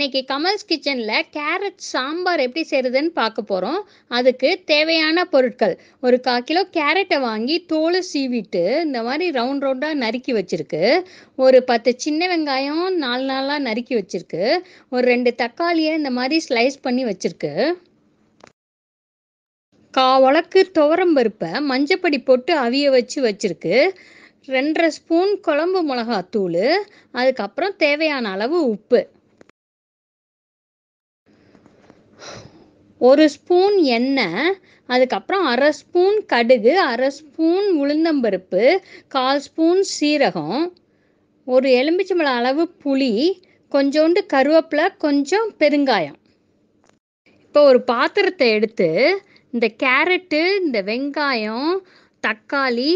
இன்னைக்கு கமல்ஸ் கிச்சனில் கேரட் சாம்பார் எப்படி செய்கிறதுன்னு பார்க்க போகிறோம் அதுக்கு தேவையான பொருட்கள் ஒரு கால் கிலோ கேரட்டை வாங்கி தோலை சீவிட்டு இந்த மாதிரி ரவுண்ட் ரவுண்டாக நறுக்கி வச்சிருக்கு ஒரு பத்து சின்ன வெங்காயம் நாலு நாளாக நறுக்கி வச்சிருக்கு ஒரு ரெண்டு தக்காளியை இந்த மாதிரி ஸ்லைஸ் பண்ணி வச்சிருக்கு கா உலக்கு துவரம் பருப்பை மஞ்சப்பொடி போட்டு அவிய வச்சு வச்சிருக்கு ரெண்டரை ஸ்பூன் குழம்பு மிளகாத்தூள் அதுக்கப்புறம் தேவையான அளவு உப்பு ஒரு ஸ்பூன் எண்ணெய் அதுக்கப்புறம் அரை ஸ்பூன் கடுகு அரை ஸ்பூன் உளுந்தம்பருப்பு கால் ஸ்பூன் சீரகம் ஒரு எலும்பிச்சம்பழம் அளவு புளி கொஞ்சோண்டு கருவேப்பிலை கொஞ்சம் பெருங்காயம் இப்போ ஒரு பாத்திரத்தை எடுத்து இந்த கேரட்டு இந்த வெங்காயம் தக்காளி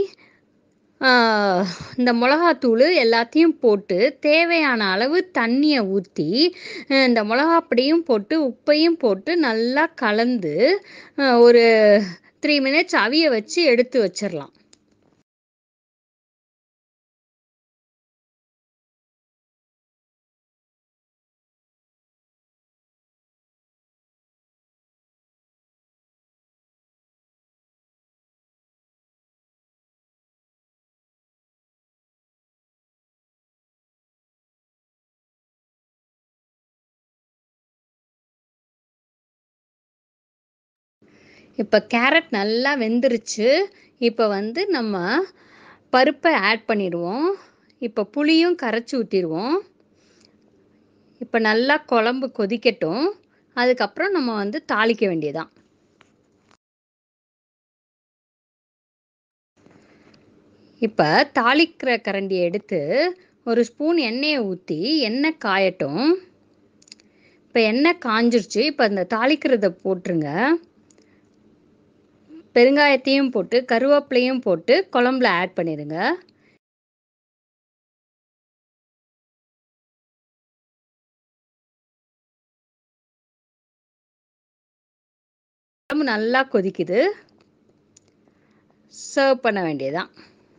இந்த மிளகாத்தூள் எல்லாத்தையும் போட்டு தேவையான அளவு தண்ணியை ஊற்றி இந்த மிளகாப்பொடியும் போட்டு உப்பையும் போட்டு நல்லா கலந்து ஒரு த்ரீ மினிட்ஸ் அவிய வச்சு எடுத்து வச்சிடலாம் இப்போ கேரட் நல்லா வெந்துருச்சு இப்போ வந்து நம்ம பருப்பை ஆட் பண்ணிடுவோம் இப்போ புளியும் கரைச்சி ஊற்றிடுவோம் இப்போ நல்லா குழம்பு கொதிக்கட்டும் அதுக்கப்புறம் நம்ம வந்து தாளிக்க வேண்டியதான் இப்போ தாளிக்கிற கரண்டியை எடுத்து ஒரு ஸ்பூன் எண்ணெயை ஊற்றி எண்ணெய் காயட்டும் இப்போ எண்ணெய் காஞ்சிருச்சு இப்போ அந்த தாளிக்கிறத போட்டுருங்க பெருங்காயத்தையும் போட்டு கருவேப்பிலையும் போட்டு குழம்புல ஆட் பண்ணிடுங்க குழம்பு நல்லா கொதிக்குது சர்வ் பண்ண வேண்டியதான்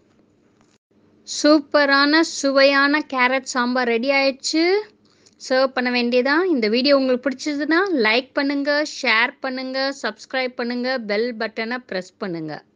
சூப்பரான சுவையான கேரட் சாம்பார் ரெடி ஆயிடுச்சு சர்வ் பண்ண வேண்டியதான் இந்த வீடியோ உங்களுக்கு பிடிச்சதுன்னா லைக் பண்ணுங்க ஷேர் பண்ணுங்க சப்ஸ்கிரைப் பண்ணுங்க பெல் பட்டனை ப்ரெஸ் பண்ணுங்க